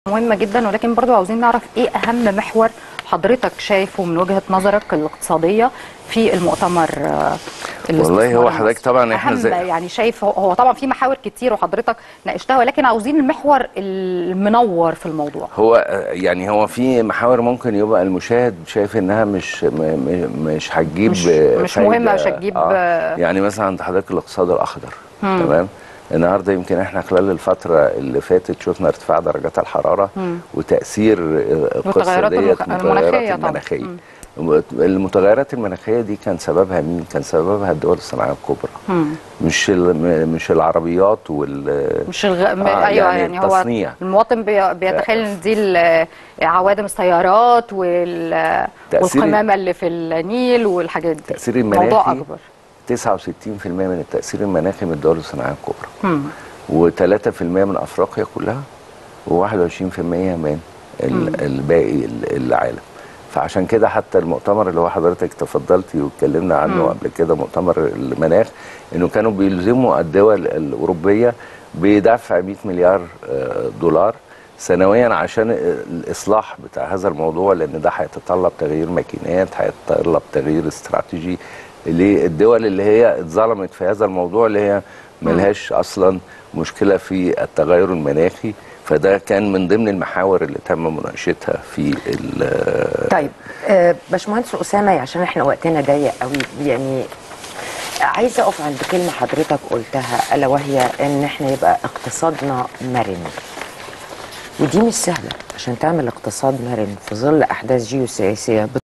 مهمة جدا ولكن برضو عاوزين نعرف ايه اهم محور حضرتك شايفه من وجهة نظرك الاقتصادية في المؤتمر آه، والله هو الاستثمار حضرتك المصري. طبعا احنا أهم زي- يعني شايف هو- هو طبعا في محاور كتير وحضرتك ناقشتها ولكن عاوزين المحور المنور في الموضوع هو آه، يعني هو في محاور ممكن يبقى المشاهد شايف انها مش م- م- مش هتجيب مش- آه، مش فايدة. مهمة، مش هتجيب، آه، يعني مثلا عند حضرتك الاقتصاد الاخضر تمام النهارده يمكن احنا خلال الفتره اللي فاتت شفنا ارتفاع درجات الحراره وتاثير آه، القصه والتغيرات ديت المخ- المناخية طبعا. المناخيه المتغيرات المناخيه دي كان سببها مين؟ كان سببها الدول الصناعيه الكبرى مش ال- مش العربيات وال مش الغ... م... آه، ايوه يعني يعني, هو التصنيع. المواطن بي... بيتخيل ان دي ال- عوادم السيارات وال... تأثير- والقمامة اللي في النيل والحاجات دي التأثير موضوع المناخي اكبر 69% من التأثير المناخي من الدول الصناعية الكبرى مم. و3% من أفريقيا كلها و21% من ال- الباقي ال- العالم فعشان كده حتى المؤتمر اللي هو حضرتك تفضلتي واتكلمنا عنه قبل كده مؤتمر المناخ انه كانوا بيلزموا الدول الأوروبية بدفع 100 مليار آه، دولار سنويا عشان الاصلاح بتاع هذا الموضوع لان ده هيتطلب تغيير ماكينات هيتطلب تغيير استراتيجي للدول اللي هي اتظلمت في هذا الموضوع اللي هي ملهاش اصلا مشكله في التغير المناخي فده كان من ضمن المحاور اللي تم مناقشتها في ال- طيب آه، باشمهندس اسامه عشان احنا وقتنا ضيق قوي يعني عايزه اقف عند كلمه حضرتك قلتها الا وهي ان احنا يبقى اقتصادنا مرن ودي مش سهله عشان تعمل اقتصاد مرن في ظل احداث جيوسياسيه